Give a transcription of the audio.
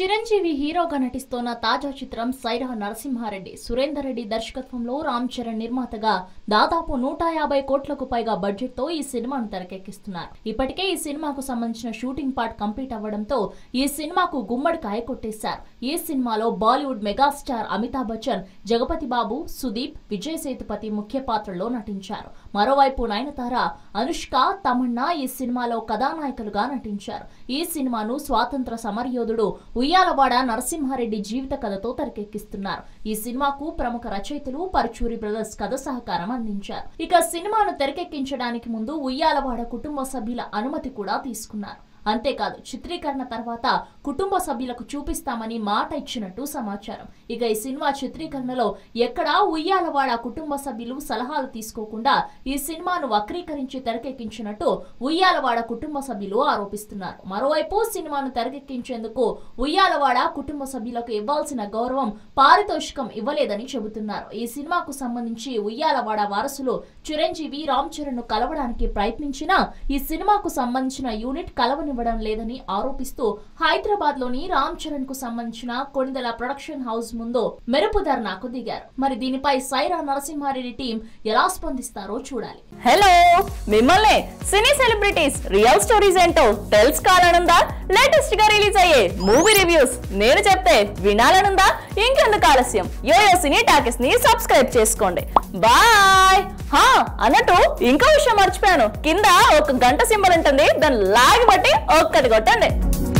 చిరంజీవి హీరోగా నటిస్తోన్న తాజా చిత్రం సైరా నరసింహారెడ్డి సురేందర్ రెడ్డి దర్శకత్వంలో రామ్ చరణ్ నిర్మాతగా దాదాపు నూట యాభై కోట్లకు పైగా బడ్జెట్ తో ఈ సినిమాను తెరకెక్కిస్తున్నారు ఇప్పటికే ఈ సినిమాకు సంబంధించిన షూటింగ్ పార్ట్ కంప్లీట్ అవ్వడంతో ఈ సినిమాకు గుమ్మడికాయ కొట్టేశారు ఈ సినిమాలో బాలీవుడ్ మెగాస్టార్ అమితాబ్ బచ్చన్ జగపతి బాబు సుదీప్ విజయ్ సేతుపతి ముఖ్య పాత్రలో నటించారు మరోవైపు నయనతార అనుష్క తమన్నా ఈ సినిమాలో కథానాయకులుగా నటించారు ఈ సినిమాను స్వాతంత్ర సమరయోధుడు ఉయ్యాలవాడ నరసింహారెడ్డి జీవిత కథతో తెరకెక్కిస్తున్నారు ఈ సినిమాకు ప్రముఖ రచయితలు పరుచూరి బ్రదర్స్ కథ సహకారం అందించారు ఇక సినిమాను తెరకెక్కించడానికి ముందు ఉయ్యాలవాడ కుటుంబ సభ్యుల అనుమతి కూడా తీసుకున్నారు అంతేకాదు చిత్రీకరణ తర్వాత కుటుంబ సభ్యులకు చూపిస్తామని మాట ఇచ్చినట్టు సమాచారం ఇక ఈ సినిమా చిత్రీకరణలో ఎక్కడా ఉయ్యాలవాడ కుటుంబ సభ్యులు సలహాలు తీసుకోకుండా ఈ సినిమాను వక్రీకరించి తెరకెక్కించినట్టు ఉయ్యాలవాడ కుటుంబ సభ్యులు ఆరోపిస్తున్నారు మరోవైపు సినిమాను తెరకెక్కించేందుకు ఉయ్యాలవాడ కుటుంబ సభ్యులకు ఇవ్వాల్సిన గౌరవం పారితోషికం ఇవ్వలేదని చెబుతున్నారు ఈ సినిమాకు సంబంధించి ఉయ్యాలవాడ వారసులు చిరంజీవి రామ్ చరణ్ ను కలవడానికి ప్రయత్నించినా ఈ సినిమాకు సంబంధించిన యూనిట్ కలవనివ్వడం లేదని ఆరోపిస్తూ హైదరాబాద్ లోని రామ్ చరణ్ కు సంబంధించిన కొణిదెల ప్రొడక్షన్ హౌస్ ముందు మెరుపు ధర్నాకు దిగారు మరి దీనిపై సైరా నరసింహారెడ్డి టీం ఎలా స్పందిస్తారో చూడాలి హలో మిమ్మల్ని సినీ సెలబ్రిటీస్ రియల్ స్టోరీస్ ఏంటో తెలుసుకోవాలనుందా లేటెస్ట్ గా రిలీజ్ అయ్యే మూవీ రివ్యూస్ నేను చెప్తే వినాలనుందా ఇంకెందుకు ఆలస్యం యోయో సినీ టాకెస్ ని సబ్స్క్రైబ్ చేసుకోండి బాయ్ హా అన్నట్టు ఇంకో విషయం మర్చిపోయాను కింద ఒక గంట సింబల్ ఉంటుంది దాన్ని లాగి బట్టి ఒక్కటి కొట్టండి